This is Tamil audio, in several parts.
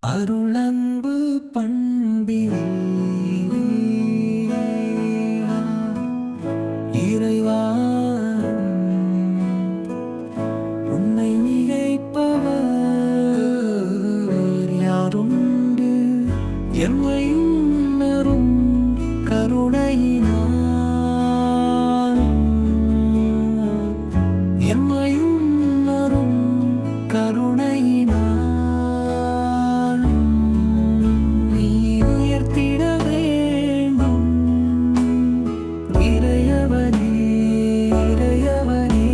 அருளன்பு பண்பில் இறைவா உன்னை மிகைப்பவர் யாருண்டு எம்மையும் உணரும் கருணையினால் எம்மையும் உணரும் கருணையினால் நீ உயர்த்திட வேண்டும் இறையவனே இறையவனே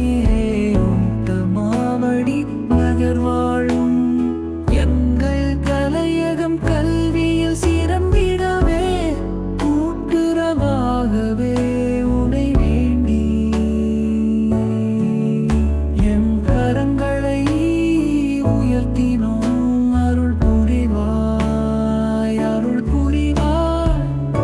மாவடி நகர் வாழும் எங்கள் கலையகம் கல்வியில் சிறந்திடவே கூட்டுறவாகவே உனை வேண்டி எம் கரங்களை உயர்த்தினோம் அருள் புரிவாய் அருள் புரிவாய்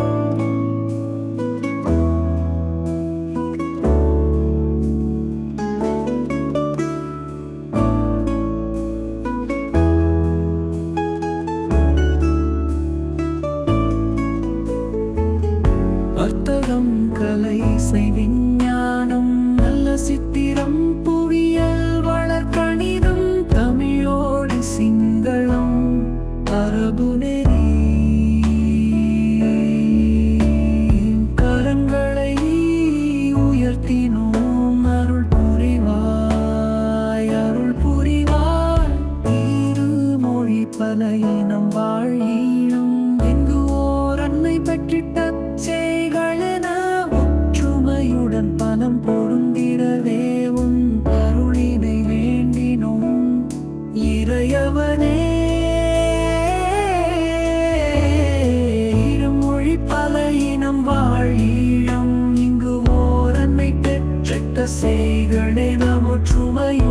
வர்த்தகம் கலை இசை விஞ்ஞானம் நல்ல சித்திரம் புவியல் வளர்கணிதம் தமிழோடு சிங்களம் அரபு நெறி கரங்களை உயர்த்தினோம் அருள் புரிவாய் அருள் புரிவாய் திருமொழி பல இனம் வாழியும் எங்கு ஓர் அன்னை பெற்றிட்ட செய்களென ஒற்றுமையுடன் பலம் பொருந்திடவே உன் அருளினை வேண்டினோம் இறையவனே இருமொழி பல இனம் வாழியம் இங்கு ஓர் அன்னை பெற்றிட்ட செய்களென ஒற்றுமையுடன்